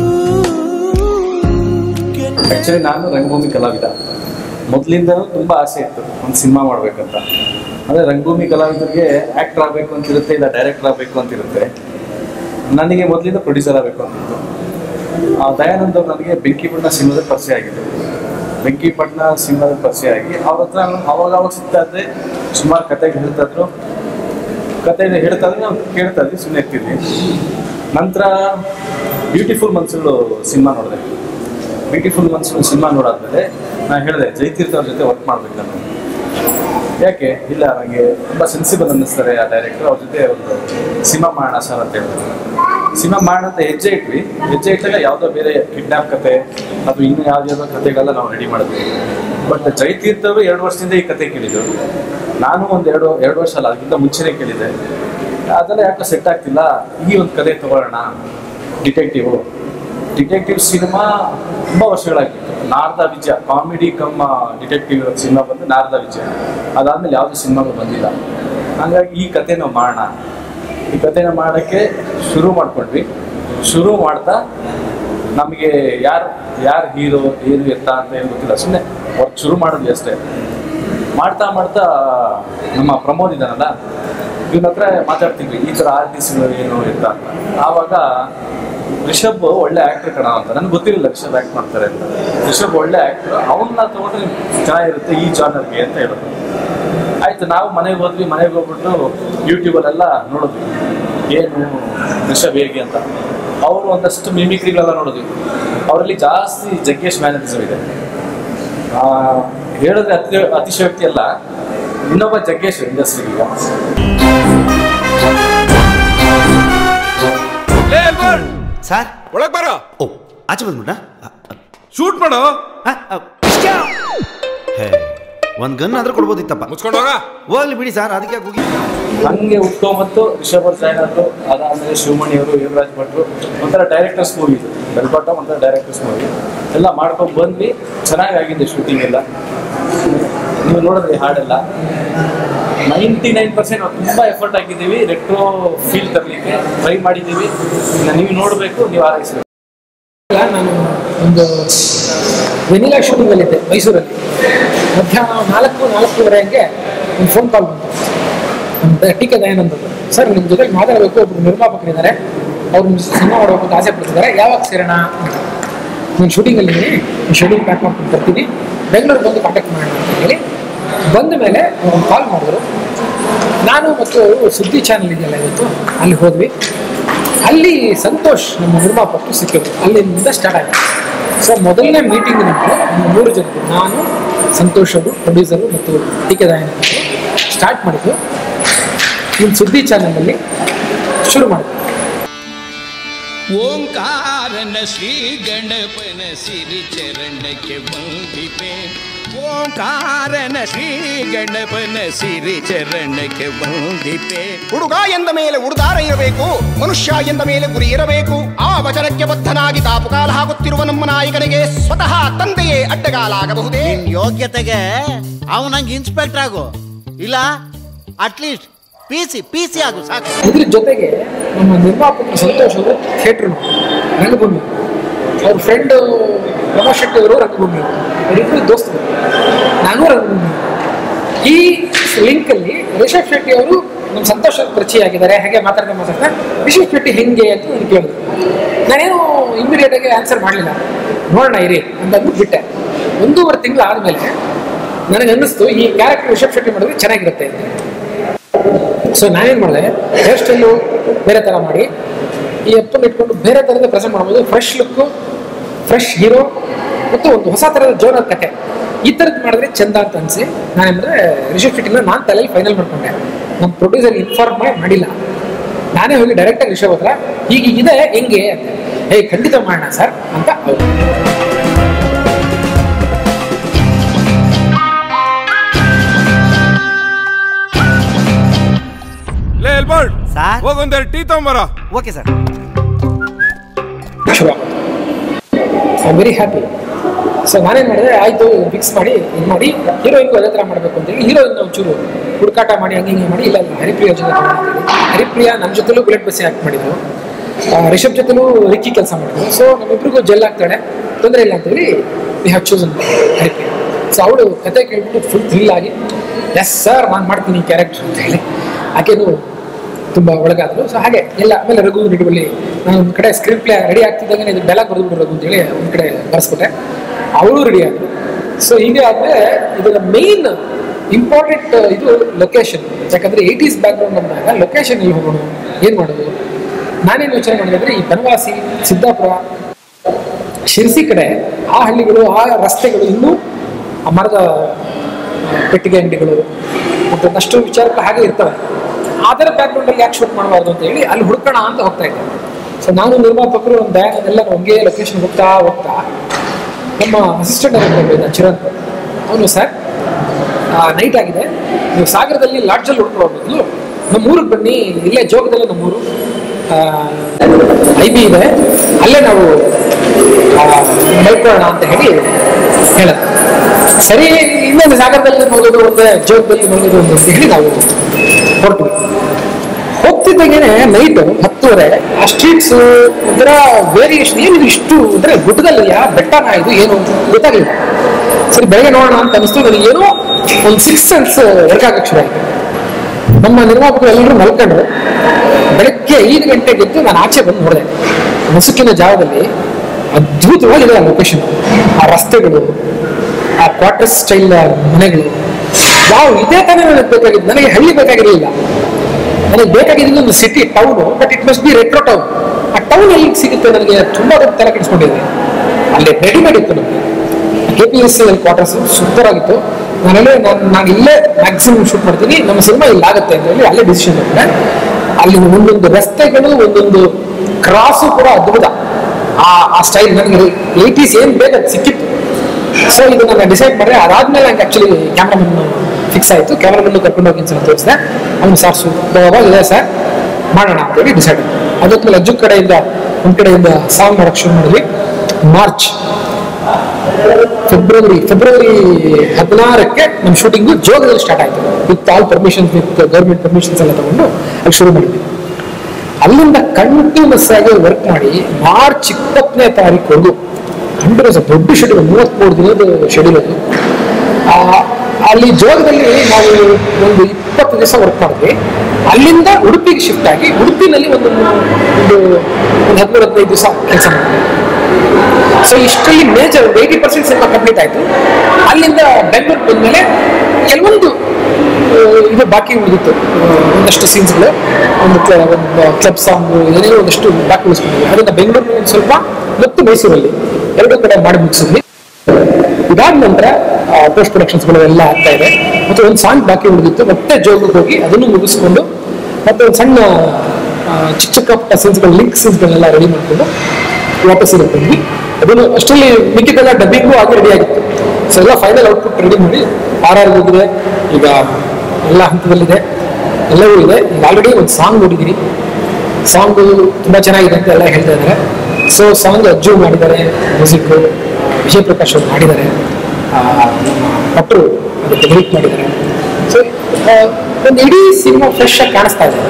ಆಕ್ಚುಲಿ ನಾನು ರಂಗಭೂಮಿ ಕಲಾವಿದ ಮೊದಲಿಂದನೂ ತುಂಬಾ ಆಸೆ ಇತ್ತು ಒಂದು ಸಿನಿಮಾ ಮಾಡ್ಬೇಕಂತ ಅಂದ್ರೆ ರಂಗಭೂಮಿ ಕಲಾವಿದರಿಗೆ ಆಕ್ಟರ್ ಆಗಬೇಕು ಅಂತಿರುತ್ತೆ ಇಲ್ಲ ಡೈರೆಕ್ಟರ್ ಆಗಬೇಕು ಅಂತಿರುತ್ತೆ ನನಗೆ ಮೊದಲಿಂದ ಪ್ರೊಡ್ಯೂಸರ್ ಆಗಬೇಕು ಅಂತಿತ್ತು ಆ ದಯಾನಂದ್ ಅವ್ರು ನನಗೆ ಬೆಂಕಿ ಬಣ್ಣ ಸಿನಿಮಾದಲ್ಲಿ ಪರಿಚಯ ಆಗಿದ್ದು ಬೆಂಕಿ ಬಣ್ಣ ಸಿನಿಮಾದಲ್ಲಿ ಪರಿಚಯ ಆಗಿ ಅವ್ರ ಹತ್ರ ನಾನು ಅವಾಗ ಅವಾಗ ಸಿಗ್ತಾ ಇದ್ದೆ ಸುಮಾರು ಕತೆಗೆ ಹೇಳ್ತಾ ಇದ್ರು ಕತೆ ಹೇಳ್ತಾ ಇದ್ರೆ ನಾವು ಕೇಳ್ತಾ ಇದ್ವಿ ಸುಮ್ಮನೆ ಇರ್ತಿದ್ವಿ ನಂತರ ಬ್ಯೂಟಿಫುಲ್ ಮನ್ಸುಗಳು ಸಿನಿಮಾ ನೋಡಿದೆ ಬ್ಯೂಟಿಫುಲ್ ಮನ್ಸುಗಳು ಸಿನಿಮಾ ನೋಡಾದ್ಮೇಲೆ ನಾನು ಹೇಳಿದೆ ಜಯತೀರ್ಥ ಅವ್ರ ಜೊತೆ ವರ್ಕ್ ಮಾಡ್ಬೇಕು ನಾನು ಯಾಕೆ ಇಲ್ಲ ನನಗೆ ತುಂಬ ಸೆನ್ಸಿಬಲ್ ಅನ್ನಿಸ್ತಾರೆ ಆ ಡೈರೆಕ್ಟರ್ ಅವ್ರ ಜೊತೆ ಒಂದು ಸಿನಿಮಾ ಮಾಡೋಣ ಸರ್ ಅಂತ ಹೇಳಿದ್ರು ಸಿನಿಮಾ ಮಾಡೋಣ ಅಂತ ಹೆಜ್ಜೆ ಇಟ್ವಿ ಹೆಜ್ಜೆ ಇಟ್ಟಾಗ ಯಾವುದೋ ಬೇರೆ ಕಿಡ್ನಾಪ್ ಕತೆ ಅಥವಾ ಇನ್ನು ಯಾವ್ದು ಯಾವುದೋ ಕತೆಗೆಲ್ಲ ನಾವು ರೆಡಿ ಮಾಡಿದ್ವಿ ಬಟ್ ಜಯತೀರ್ಥ ಅವರು ಎರಡು ವರ್ಷದಿಂದ ಈ ಕತೆ ಕೇಳಿದ್ರು ನಾನು ಒಂದು ಎರಡು ಎರಡು ವರ್ಷ ಅಲ್ಲ ಅದಕ್ಕಿಂತ ಮುಂಚೆನೇ ಕೇಳಿದೆ ಅದೆಲ್ಲ ಯಾಕೋ ಸೆಟ್ ಆಗ್ತಿಲ್ಲ ಈ ಒಂದು ಕತೆ ತಗೊಳ್ಳೋಣ ಡಿಟೆಕ್ಟಿವ್ ಡಿಟೆಕ್ಟಿವ್ ಸಿನಿಮಾ ತುಂಬಾ ವರ್ಷಗಳಾಗಿತ್ತು Narada Vijaya comedy cum detective cinema ಬಂದು ನಾರದ ವಿಜಯ ಅದಾದ್ಮೇಲೆ ಯಾವುದು ಸಿನಿಮಾಗಳು ಬಂದಿಲ್ಲ ಹಂಗಾಗಿ ಈ ಕತೆ ನಾವು ಮಾಡೋಣ ಈ ಕತೆನ ಮಾಡೋಕ್ಕೆ ಶುರು ಮಾಡ್ಕೊಂಡ್ವಿ ಶುರು ಮಾಡ್ತಾ ನಮಗೆ ಯಾರು ಯಾರು ಹೀರೋ ಏನು ಎತ್ತ ಅಂತ ಏನು ಗೊತ್ತಿಲ್ಲ ಸುಮ್ಮನೆ ವರ್ಕ್ ಶುರು ಮಾಡಿದ್ವಿ ಅಷ್ಟೇ ಮಾಡ್ತಾ ಮಾಡ್ತಾ ನಮ್ಮ ಪ್ರಮೋದ್ ಇದ್ದಾನಲ್ಲ ಇವನ ಹತ್ರ ಮಾತಾಡ್ತಿದ್ವಿ ಈ ಥರ ಆರ್ಟಿಸ್ಟ್ಗಳು ಏನು ಎತ್ತ ಅಂತ ಆವಾಗ ರಿಷಬ್ ಒಳ್ಳೆ ಆಕ್ಟರ್ ಕಣ ಅಂತ ನನಗೆ ಗೊತ್ತಿರಲಿಲ್ಲ ರಿಷಬ್ ಆಕ್ಟ್ ಮಾಡ್ತಾರೆ ಅಂತ ರಿಷಬ್ ಒಳ್ಳೆ ಆಕ್ಟರ್ ಅವನ್ನ ತಗೊಂಡ್ರೆ ಚೆನ್ನಾಗಿರುತ್ತೆ ಈ ಜಾನರ್ಗೆ ಅಂತ ಹೇಳಿದ್ರು ಆಯ್ತು ನಾವು ಮನೆಗೆ ಹೋದ್ವಿ ಮನೆಗೆ ಹೋಗ್ಬಿಟ್ಟು ಯೂಟ್ಯೂಬಲ್ಲೆಲ್ಲ ನೋಡಿದ್ವಿ ಏನು ರಿಷಬ್ ಹೇಗೆ ಅಂತ ಅವರು ಒಂದಷ್ಟು ಮಿಮಿಕ್ರಿಗಳೆಲ್ಲ ನೋಡಿದ್ವಿ ಅವರಲ್ಲಿ ಜಾಸ್ತಿ ಜಗ್ಗೇಶ್ ಮ್ಯಾನರಿಸಮ್ ಇದೆ ಆ, ಹೇಳಿದ್ರೆ ಅತಿ ಅತಿಶಯೋಕ್ತಿ ಅಲ್ಲ ಇನ್ನೊಬ್ಬ ಜಗ್ಗೇಶ್ ಇಂಡಸ್ಟ್ರಿಗೆ ಈಗ ಸರ್ ಒಳಗ್ ಬರೋ ಓ ಆಚೆ ಬಂದ್ಬಿಟ್ಟ ಶೂಟ್ ಮಾಡು ಹೇ ಒಂದ್ ಗನ್ ಆದ್ರೂ ಕೊಡ್ಬೋದಿತ್ತಪ್ಪ ಮುಚ್ಕೊಂಡು ಹೋಗ ಹೋಗ್ಲಿ ಬಿಡಿ ಸರ್ ಅದಕ್ಕೆ ಯಾಕೆ ಹೋಗಿ ಹಂಗೆ ಉಟ್ಕೊಂಬತ್ತು ರಿಷಬ್ ಅವ್ರು ಜಾಯ್ನ್ ಆದ್ರು ಅದಾದ್ಮೇಲೆ ಶಿವಮಣಿ ಅವರು ಯುವರಾಜ್ ಭಟ್ರು ಒಂಥರ ಡೈರೆಕ್ಟರ್ಸ್ ಮೂವಿ ಇದು ಬೆಲ್ಬಾಟ ಒಂಥರ ಡೈರೆಕ್ಟರ್ಸ್ ಮೂವಿ ಎಲ್ಲ ಮಾಡ್ಕೊಂಡು ಬಂದ್ವಿ ಚೆನ್ನಾಗಿ ಆಗಿದೆ ಶೂಟಿಂಗ್ ಎಲ್ಲ ನೀವು ನೋಡಿದ್ರಿ ಹಾಡೆಲ್ಲ ನೈಂಟಿ ನೈನ್ ಪರ್ಸೆಂಟ್ ತುಂಬಾ ಎಫರ್ಟ್ ಹಾಕಿದ್ದೀವಿ ರೆಟ್ರೋ ಫೀಲ್ ತರಲಿಕ್ಕೆ ಟ್ರೈ ಮಾಡಿದ್ದೀವಿ ಇನ್ನು ನೀವು ನೋಡಬೇಕು ನೀವು ಆರೈಸಬೇಕು ನಾನು ಒಂದು ವೆನಿಲಾ ಶೂಟಿಂಗಲ್ಲಿದ್ದೆ ಮೈಸೂರಲ್ಲಿ ಮಧ್ಯಾಹ್ನ ನಾಲ್ಕು ನಾಲ್ಕೂವರೆ ಹಂಗೆ ಒಂದು ಫೋನ್ ಕಾಲ್ ಬಂತು ನಮ್ಮ ಟಿ ಕೆ ದಯಾನಂದ್ ಅವರು ಸರ್ ನಿಮ್ಮ ಜೊತೆಗೆ ಮಾತಾಡಬೇಕು ಒಬ್ಬರು ನಿರ್ಮಾಪಕರಿದ್ದಾರೆ ಅವ್ರು ನಿಮ್ಮ ಸಿನಿಮಾ ಮಾಡಬೇಕು ಅಂತ ಆಸೆ ಪಡ್ತಿದ್ದಾರೆ ಯಾವಾಗ ಸೇರೋಣ ಅಂತ ನಾನು ಶೂಟಿಂಗಲ್ಲಿದ್ದೀನಿ ಶೆಡ್ಯೂಲ್ ಪ್ಯಾಕ್ ಮಾಡ್ಕೊಂಡು ಬರ್ತೀನಿ ಬೆಂಗಳೂರಿಗೆ ಬಂದು ಕಾಂಟ್ಯಾಕ್ಟ್ ಮಾಡೋಣ ಅಂತ ಹೇಳಿ ಬಂದ ಮೇಲೆ ಒಂದು ಕಾಲ್ ಮಾಡಿದ್ರು ನಾನು ಮತ್ತು ಅವರು ಸುದ್ದಿ ಚಾನಲ್ ಇದೆಯಲ್ಲ ಇವತ್ತು ಅಲ್ಲಿ ಹೋದ್ವಿ ಅಲ್ಲಿ ಸಂತೋಷ್ ನಮ್ಮ ನಿರ್ಮಾಪಕರು ಸಿಕ್ಕಿದ್ರು ಅಲ್ಲಿಂದ ಸ್ಟಾರ್ಟ್ ಆಗಿದೆ ಸೊ ಮೊದಲನೇ ಮೀಟಿಂಗ್ ನಮಗೆ ಮೂರು ಜನರು ನಾನು ಸಂತೋಷ್ ಅವರು ಪ್ರೊಡ್ಯೂಸರು ಮತ್ತು ಟಿ ಕೆ ದಯಾನಂದ್ ಅವರು ಸ್ಟಾರ್ಟ್ ಮಾಡಿದ್ದು ಇಲ್ಲಿ ಸುದ್ದಿ ಚಾನಲಲ್ಲಿ ಶುರು ಮಾಡಿದ್ವಿ ಓಂಕಾರನ ಶ್ರೀ ಗಣಪನ ಸಿರಿ ಚರಣಕ್ಕೆ ವಂದಿಪೆ ಓಂಕಾರನ ಶ್ರೀ ಗಣಪನ ಸಿರಿ ಚರಣಕ್ಕೆ ವಂದಿಪೆ ಹುಡುಗ ಎಂದ ಮೇಲೆ ಉಡುದಾರ ಇರಬೇಕು ಮನುಷ್ಯ ಎಂದ ಮೇಲೆ ಗುರಿ ಇರಬೇಕು ಆ ವಚನಕ್ಕೆ ಬದ್ಧನಾಗಿ ತಾಪುಕಾಲ ಹಾಕುತ್ತಿರುವ ನಮ್ಮ ನಾಯಕನಿಗೆ ಸ್ವತಃ ತಂದೆಯೇ ಅಡ್ಡಗಾಲಾಗಬಹುದೇ ನಿನ್ ಯೋಗ್ಯತೆಗೆ ಅವನಂಗೆ ಇನ್ಸ್ಪೆಕ್ಟರ್ ಆಗು ಇಲ್ಲ at least P C P C ಆಗು ಸಾಕು ಇದ್ರ ಜೊತೆಗೆ ನಮ್ಮ ನಿರ್ಮಾಪಕರು ಸಂತೋಷ್ ಅವರು ಥಿಯೇಟ್ರ್ ರಂಗಭೂಮಿ ಅವ್ರ ಫ್ರೆಂಡ್ ರಮೇಶ್ ಶೆಟ್ಟಿ ಅವರು ರಂಗಭೂಮಿ ಅವರಿಬ್ಬರು ದೋಸ್ತರು ನಾನು ರಂಗಭೂಮಿ ಈ ಲಿಂಕಲ್ಲಿ ರಿಷಬ್ ಶೆಟ್ಟಿ ಅವರು ನಮ್ಮ ಸಂತೋಷ್ ಅವ್ರ ಪರಿಚಯ ಆಗಿದ್ದಾರೆ ಹಾಗೆ ಮಾತಾಡ್ತಾ ಮಾತಾಡ್ತಾ ರಿಷಬ್ ಶೆಟ್ಟಿ ಹೆಂಗೆ ಅಂತ ನನಗೆ ಕೇಳಿದ್ರು ನಾನೇನು ಇಮಿಡಿಯೇಟ್ ಆಗಿ ಆನ್ಸರ್ ಮಾಡಲಿಲ್ಲ ನೋಡೋಣ ಇರಿ ಅಂತ ಅಂದ್ಬಿಟ್ಟು ಬಿಟ್ಟೆ ಒಂದೂವರೆ ತಿಂಗಳು ಆದಮೇಲೆ ನನಗೆ ಅನ್ನಿಸ್ತು ಈ ಕ್ಯಾರೆಕ್ಟರ್ ರಿಷಬ್ ಶೆಟ್ಟಿ ಮಾಡಿದ್ರೆ ಚೆನ್ನಾಗಿರುತ್ತೆ ಅಂತ ಸೊ ನಾನೇನು ಮಾಡಿದೆ ಹೇರ್ ಸ್ಟೈಲು ಬೇರೆ ಥರ ಮಾಡಿ ಈ ಅಪ್ಪನ್ನು ಇಟ್ಕೊಂಡು ಬೇರೆ ಥರದ ಪ್ರೆಸೆಂಟ್ ಮಾಡ್ಬೋದು ಫ್ರೆಶ್ ಲುಕ್ಕು ಫ್ರೆಶ್ ಹೀರೋ ಮತ್ತು ಒಂದು ಹೊಸ ಥರದ ಜೋನರ್ ಕತೆ ಈ ಥರದ್ದು ಮಾಡಿದ್ರೆ ಚಂದ ಅಂತ ಅನಿಸಿ ನಾನೇಂದ್ರೆ ರಿಷಬ್ ಶೆಟ್ಟಿನ ನಾನು ತಲೆಯಲ್ಲಿ ಫೈನಲ್ ಮಾಡ್ಕೊಂಡೆ ನಮ್ಮ ಪ್ರೊಡ್ಯೂಸರ್ ಇನ್ಫಾರ್ಮ್ ಮಾಡಿ ಮಾಡಿಲ್ಲ ನಾನೇ ಹೋಗಿ ಡೈರೆಕ್ಟಾಗಿ ರಿಷಬ್ ಹತ್ರ ಹೀಗೆ ಇದೆ ಹೆಂಗೆ ಅಂತ ಹೇ ಖಂಡಿತ ಮಾಡೋಣ ಸರ್ ಅಂತ ಅವ್ರು ಲೇ ಎಲ್ಬರ್ಟ್ ಹೋಗ್ ಒಂದೆರಡು ಟೀ ತಗೊಂಬರ ಓಕೆ ಸರ್ ಶುರು ಐ ವೆರಿ ಹ್ಯಾಪಿ ಸೊ ನಾನೇನು ಮಾಡಿದೆ ಆಯಿತು ಫಿಕ್ಸ್ ಮಾಡಿ ಇದು ಮಾಡಿ ಹೀರೋಯಿನ್ಗೂ ಅದೇ ಥರ ಮಾಡಬೇಕು ಅಂತೇಳಿ ಹೀರೋಯಿನ್ ಒಂಚೂರು ಹುಡುಕಾಟ ಮಾಡಿ ಹಂಗೆ ಹಿಂಗೆ ಮಾಡಿ ಇಲ್ಲ ಇಲ್ಲ ಹರಿಪ್ರಿಯ ಜೊತೆ ತಗೊಂಡು ಅಂತೇಳಿ. ಹರಿಪ್ರಿಯ ನನ್ನ ಜೊತೆಲೂ ಬುಲೆಟ್ ಬಸ್ಸಿ ಆ್ಯಕ್ಟ್ ಮಾಡಿದ್ರು ಆ, ರಿಷಬ್ ಜೊತೆಲೂ ರಿಕ್ಕಿ ಕೆಲಸ ಮಾಡಿದ್ರು ಸೊ ನಮ್ಮಿಬ್ರಿಗೂ ಜೆಲ್ ಆಗ್ತಾಳೆ ತೊಂದರೆ ಇಲ್ಲ ಅಂತೇಳಿ we have chosen Haripriya so ಅವಳು ಕತೆ ಕೇಳ್ಬಿಟ್ಟು ಫುಲ್ ಥ್ರಿಲ್ ಆಗಿ ಎಸ್ ಸರ್ ನಾನು ಮಾಡ್ತೀನಿ ಕ್ಯಾರೆಕ್ಟರ್ ಅಂತ ಹೇಳಿ ಆಕೆನೂ ತುಂಬ ಒಳಗಾದ್ರು ಸೊ ಹಾಗೆ ಎಲ್ಲ ಆಮೇಲೆ ರಘು ನಿಡುವಲ್ಲಿ ನಾನು ಒಂದು ಕಡೆ ಸ್ಕ್ರೀನ್ ಪ್ಲೇ ರೆಡಿ ಆಗ್ತಿದ್ದಾಗ ಇದು ಡೈಲಾಗ್ ಬರೆದ್ಬಿಟ್ಟು ರಘು ಅಂತೇಳಿ ಒಂದು ಕಡೆ ಬರ್ಸ್ಬಿಟ್ಟೆ ಅವರು ರೆಡಿ ಆದರು ಸೊ ಹೀಗೆ ಆದಮೇಲೆ ಇದರ ಮೇನ್ ಇಂಪಾರ್ಟೆಂಟ್ ಇದು ಲೊಕೇಶನ್ ಯಾಕಂದರೆ ಏಯ್ಟೀಸ್ ಬ್ಯಾಕ್ಗ್ರೌಂಡ್ ಅಂದಾಗ ಲೊಕೇಶನ್ ಎಲ್ಲಿ ಹೋಗೋಣ ಏನು ಮಾಡೋದು ನಾನೇನು ಯೋಚನೆ ಮಾಡಿದೆ ಅಂದರೆ ಈ ಬನವಾಸಿ ಸಿದ್ದಾಪುರ ಶಿರ್ಸಿ ಕಡೆ ಆ ಹಳ್ಳಿಗಳು ಆ ರಸ್ತೆಗಳು ಇನ್ನೂ ಆ ಮರದ ಆ, ಪೆಟ್ಟಿಗೆ ಅಂಗಡಿಗಳು ಮತ್ತು ಒಂದಷ್ಟು ವಿಚಾರಗಳು ಹಾಗೆ ಇರ್ತವೆ ಅದರ ಬ್ಯಾಕ್ಗ್ರೌಂಡಲ್ಲಿ ಯಾಕೆ ಶೂಟ್ ಮಾಡಬಾರ್ದು ಅಂತ ಹೇಳಿ ಅಲ್ಲಿ ಹುಡ್ಕೋಣ ಅಂತ ಹೋಗ್ತಾ ಇದ್ದೆ ಸೊ ನಾನು ನಿರ್ಮಾಪಕರು ಒಂದು ಬ್ಯಾಗ್ ಎಲ್ಲ ಹಂಗೆ ಲೊಕೇಶನ್ ಹೋಗ್ತಾ ಹೋಗ್ತಾ ನಮ್ಮ ಅಸಿಸ್ಟೆಂಟ್ ಡೈರೆಕ್ಟರ್ ಇದ್ದ ಚಿರಂತ್ ಅವನು ಸರ್ ನೈಟ್ ಆಗಿದೆ ನೀವು ಸಾಗರದಲ್ಲಿ ಲಾಡ್ಜಲ್ಲಿ ಹುಡ್ಕೊಳ್ಬೋದು ನಮ್ಮ ಊರಿಗೆ ಬನ್ನಿ ಇಲ್ಲೇ ಜೋಗದಲ್ಲೇ ನಮ್ಮೂರು ಐ ಬಿ ಇದೆ ಅಲ್ಲೇ ನಾವು ಆ, ಮಲ್ಕೊಳ್ಳೋಣ ಅಂತ ಹೇಳಿ ಹೇಳಿದ ಸರಿ ಇನ್ನೊಂದು ಸಾಗರದಲ್ಲಿ ಮಲಗೋದು ಒಂದೇ ಜೋಗದಲ್ಲಿ ಮಲಗೋದು ಒಂದು ಅಂತ ಹೇಳಿ ನಾವು ಹೊರಟ್ವಿ ಹೋಗ್ತಿದ್ದಾಗೇನೆ ನೈಟ್ ಹತ್ತುವರೆ ಆ ಸ್ಟ್ರೀಟ್ಸ್ ಒಂಥರ ವೇರಿಯೇಷನ್ ಏನಿದು ಇಷ್ಟು ಅಂದ್ರೆ ಗುಡ್ಡದಲ್ಲಿಯ ಬೆಟ್ಟನ ಇದು ಏನು ಅಂತ ಗೊತ್ತಾಗಲಿಲ್ಲ ಸರಿ ಬೆಳಗ್ಗೆ ನೋಡೋಣ ಅಂತ ಅನಿಸ್ತು ನನಗೆ ಏನೋ ಒಂದು ಸಿಕ್ಸ್ ಸೆನ್ಸ್ ವರ್ಕ್ ಆಗಕ್ಕೆ ಶುರು ಆಯ್ತು ನಮ್ಮ ನಿರ್ಮಾಪಕರು ಎಲ್ಲರೂ ಮಲ್ಕೊಂಡ್ರು ಬೆಳಗ್ಗೆ ಐದು ಗಂಟೆಗೆ ಎದ್ದು ನಾನು ಆಚೆ ಬಂದು ನೋಡಿದೆ ಮುಸುಕಿನ ಜಾಗದಲ್ಲಿ ಅದ್ಭುತವಾಗಿದೆ ಆ ಲೊಕೇಶನ್ ಆ ರಸ್ತೆಗಳು ಆ ಕ್ವಾರ್ಟರ್ ಸ್ಟೈಲ್ ಮನೆಗಳು ವಾವ್ ಇದೇ ತಾನೇ ನನಗೆ ಬೇಕಾಗಿದ್ದು ನನಗೆ ಹಳ್ಳಿ ಬೇಕಾಗಿರಲಿಲ್ಲ ನನಗೆ ಬೇಕಾಗಿದ್ದು ಒಂದು city town but it must be retro town ಆ ಟೌನ್ ಎಲ್ಲಿ ಸಿಗುತ್ತೆ ನನಗೆ ತುಂಬಾ ದೊಡ್ಡ ತಲೆ ಕೆಡಿಸ್ಕೊಂಡಿದೆ ಅಲ್ಲಿ ರೆಡಿಮೇಡ್ ಇತ್ತು ನಮಗೆ K P S C quarters super ಆಗಿತ್ತು ನಾನಲ್ಲೇ ನಾನು ನಾನು ಇಲ್ಲೇ ಮ್ಯಾಕ್ಸಿಮಮ್ ಶೂಟ್ ಮಾಡ್ತೀನಿ ನಮ್ಮ ಸಿನಿಮಾ ಇಲ್ಲಿ ಆಗುತ್ತೆ ಅಂತ ಹೇಳಿ ಅಲ್ಲೇ ಡಿಸಿಷನ್ ಮಾಡಿದೆ ಅಲ್ಲಿ ಒಂದೊಂದು ರಸ್ತೆಗಳು ಒಂದೊಂದು ಕ್ರಾಸು ಕೂಡ ಅದ್ಭುತ ಆ ಆ ಸ್ಟೈಲ್ ನನಗೆ ಏಯ್ಟೀಸ್ ಏನು ಬೇಕು ಅದು ಸಿಕ್ಕಿತ್ತು ಸೊ ಇದು ನಾನು ಡಿಸೈಡ್ ಮಾಡಿದೆ ಅದಾದ್ಮೇಲೆ ನಂಗೆ ಆಕ್ಚುಲಿ ಕ್ಯಾಮ್ರಾಮನ್ ಫಿಕ್ಸ್ ಆಯಿತು ಕ್ಯಾಮ್ರಾಮನ್ ಕರ್ಕೊಂಡು ಹೋಗಿ ಸಲ ತೋರಿಸಿದೆ ಅವ್ನು ಸರ್ ಸೂಪರ್ ಇದೆ ಸರ್ ಮಾಡೋಣ ಅಂತೇಳಿ ಡಿಸೈಡ್ ಅದಾದ್ಮೇಲೆ ಅಜ್ಜು ಕಡೆಯಿಂದ ಒಂದು ಕಡೆಯಿಂದ ಸಾಂಗ್ ಮಾಡಕ್ಕೆ ಶುರು ಮಾಡಿದ್ವಿ ಮಾರ್ಚ್ ಫೆಬ್ರವರಿ ಫೆಬ್ರವರಿ ಹದಿನಾರಕ್ಕೆ ನಮ್ಮ ಶೂಟಿಂಗು ಜೋಗದಲ್ಲಿ ಸ್ಟಾರ್ಟ್ ಆಯಿತು with all permissions with government permissions ಎಲ್ಲ ತಗೊಂಡು ಅಲ್ಲಿ ಶುರು ಮಾಡಿದ್ವಿ ಅಲ್ಲಿಂದ ಕಂಟಿನ್ಯೂಸ್ ಆಗಿ ವರ್ಕ್ ಮಾಡಿ ಮಾರ್ಚ್ ಇಪ್ಪತ್ತನೇ ತಾರೀಕು ಕಂಟಿನ್ಯೂಸ್ ದೊಡ್ಡ ಶೆಡ್ಯೂಲ್ ಮೂವತ್ಮೂರು ದಿನದ ಶೆಡ್ಯೂಲ್ ಅದು ಆ, ಅಲ್ಲಿ ಜೋಗದಲ್ಲಿ ನಾವು ಒಂದು ಇಪ್ಪತ್ತು ದಿವಸ ವರ್ಕ್ ಮಾಡಿದ್ವಿ ಅಲ್ಲಿಂದ ಉಡುಪಿಗೆ ಶಿಫ್ಟ್ ಆಗಿ ಉಡುಪಿನಲ್ಲಿ ಒಂದು ಒಂದು ಒಂದು ಹದಿಮೂರು ಹದಿನೈದು ದಿವಸ ಕೆಲಸ ಮಾಡಿದ್ವಿ ಸೊ ಇಷ್ಟರಲ್ಲಿ major eighty percent cinema complete ಆಯಿತು ಅಲ್ಲಿಂದ ಬೆಂಗಳೂರು ಬಂದಮೇಲೆ ಕೆಲವೊಂದು ಆ, ಇದು ಬಾಕಿ ಉಳಿದಿತ್ತು ಆ, ಒಂದಷ್ಟು ಸೀನ್ಸ್ಗಳು ಒಂದು ಕ್ಲ- ಒಂದು ಕ್ಲಬ್ ಸಾಂಗ್ ಏನೇನೋ ಒಂದಷ್ಟು ಬಾಕಿ ಉಳಿಸ್ಕೊಂಡಿದ್ವಿ ಅದನ್ನ ಬೆಂಗಳೂರಿನಲ್ಲಿ ಒಂದು ಸ್ವಲ್ಪ ಮತ್ತು ಮೈಸೂರಲ್ಲಿ ಎರಡೂ ಕಡೆ ಮಾಡಿ ಮುಗಿಸಿದ್ವಿ ಇದಾದ ನಂತರ ಪೋಸ್ಟ್ ಪ್ರೊಡಕ್ಷನ್ಸ್ಗಳು ಎಲ್ಲ ಆಗ್ತಾ ಇದೆ ಮತ್ತು ಒಂದು ಸಾಂಗ್ ಬಾಕಿ ಉಳಿದಿತ್ತು ಮತ್ತೆ ಜೋಗಕ್ಕೆ ಹೋಗಿ ಅದನ್ನು ಮುಗಿಸ್ಕೊಂಡು ಮತ್ತೆ ಒಂದು ಸಣ್ಣ ಆ, ಚಿಕ್ಕ ಚಿಕ್ಕ ಪುಟ್ಟ ಸೀನ್ಸ್ಗಳು ಲಿಂಕ್ ಸೀನ್ಸ್ಗಳನ್ನೆಲ್ಲ ರೆಡಿ ಮಾಡಿಕೊಂಡು ವಾಪಸ್ ಇದಕ್ಕೆ ಬಂದ್ವಿ ಅದನ್ನು ಅಷ್ಟರಲ್ಲಿ ಮಿಕ್ಕಿದೆಲ್ಲ ಡಬ್ಬಿಂಗು ಆಗಿ ರೆಡಿ ಆಗಿತ್ತು ಸೊ ಎಲ್ಲ ಫೈನಲ್ ಔಟ್ಪುಟ್ ರೆಡಿ ಮಾಡಿ ಆರ್ ಆರ್ ಹೋಗಿದೆ ಈಗ ಎಲ್ಲ ಹಂತದಲ್ಲಿದೆ ಎಲ್ಲವೂ ಇದೆ ಈಗ ಆಲ್ರೆಡಿ ಒಂದು ಸಾಂಗ್ ನೋಡಿದ್ದೀರಿ ಸಾಂಗು ತುಂಬ ಚೆನ್ನಾಗಿದೆ ಅಂತ ಎಲ್ಲ ಹೇಳ್ತಾ ಇದ್ದಾರೆ ಸೊ ಸಾಂಗ್ ಅಜ್ಜು ಮಾಡಿದ್ದಾರೆ ಮ್ಯೂಸಿಕ್ ವಿಜಯ್ ಪ್ರಕಾಶ್ ಅವರು ಮಾಡಿದ್ದಾರೆ ಆ, ನಮ್ಮ ಭಟ್ರು ಅದಕ್ಕೆ ಲಿರಿಕ್ ಮಾಡಿದ್ದಾರೆ ಸೊ ಒಂದು ಇಡೀ ಸಿನಿಮಾ ಫ್ರೆಶ್ ಆಗಿ ಕಾಣಿಸ್ತಾ ಇದೆ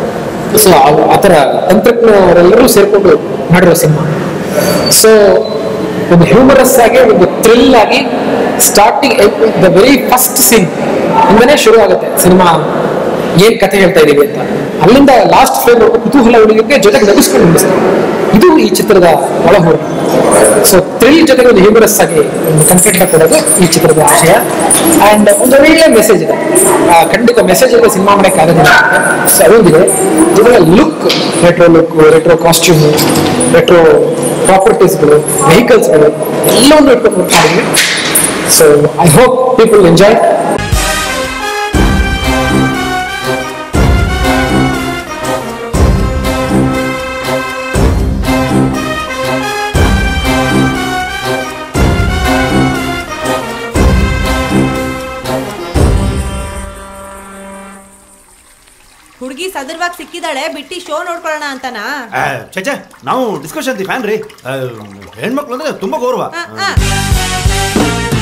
ಸೊ ಆ ಥರ ತಂತ್ರಜ್ಞರೆಲ್ಲರೂ ಸೇರಿಕೊಂಡು ಮಾಡಿರೋ ಸಿನಿಮಾ ಸೊ ಒಂದು ಹ್ಯೂಮರಸ್ ಆಗಿ ಒಂದು ಥ್ರಿಲ್ ಆಗಿ starting the very first scene ಇಂದನೇ ಶುರು ಆಗುತ್ತೆ ಸಿನಿಮಾ ಏನ್ ಕಥೆ ಹೇಳ್ತಾ ಇದೀವಿ ಅಂತ ಅಲ್ಲಿಂದ ಲಾಸ್ಟ್ ಫ್ರೇಮ್ ಕುತೂಹಲ ಹುಡುಗಕ್ಕೆ ಜೊತೆಗೆ ನಗಿಸ್ಕೊಂಡು ನಿಲ್ಲಿಸ್ತಾರೆ ಇದು ಈ ಚಿತ್ರದ ಒಳಹೋರು ಸೊ ಥ್ರಿಲ್ ಜೊತೆಗೆ ಒಂದು ಹ್ಯೂಮರಸ್ ಆಗಿ ಒಂದು ಕಂಟೆಂಟ್ ಕೊಡೋದು ಈ ಚಿತ್ರದ ಆಶಯ ಅಂಡ್ ಒಂದು ಒಳ್ಳೆ ಮೆಸೇಜ್ ಇದೆ ಆ, ಖಂಡಿತ ಮೆಸೇಜ್ ಇದೆ ಸಿನಿಮಾ ಮಾಡೋಕ್ಕಾಗೋದಿಲ್ಲ ಸೊ ಅದೊಂದಿದೆ ಇದರ look retro look retro costume retro ಪ್ರಾಪರ್ಟೀಸ್ಗಳು ವೆಹಿಕಲ್ಸ್ಗಳು ಎಲ್ಲವನ್ನು ಇಟ್ಕೊಂಡು work ಮಾಡಿದ್ವಿ so I hope people enjoy ಹುಡುಗಿ ಸದೃವಾಗಿ ಸಿಕ್ಕಿದಾಳೆ ಬಿಟ್ಟು ಶೋ ನೋಡ್ಕೊಳ್ಳೋಣ ಅಂತನಾ ಆ, ಛೆ ಛೆ, ನಾವು ಡಿಸ್ಕಷನ್ ಫ್ಯಾನ್ ರೀ ಆ, ಹೆಣ್ಮಕ್ಳು ಅಂದ್ರೆ ತುಂಬಾ ಗೌರವ ಆ, ಆ.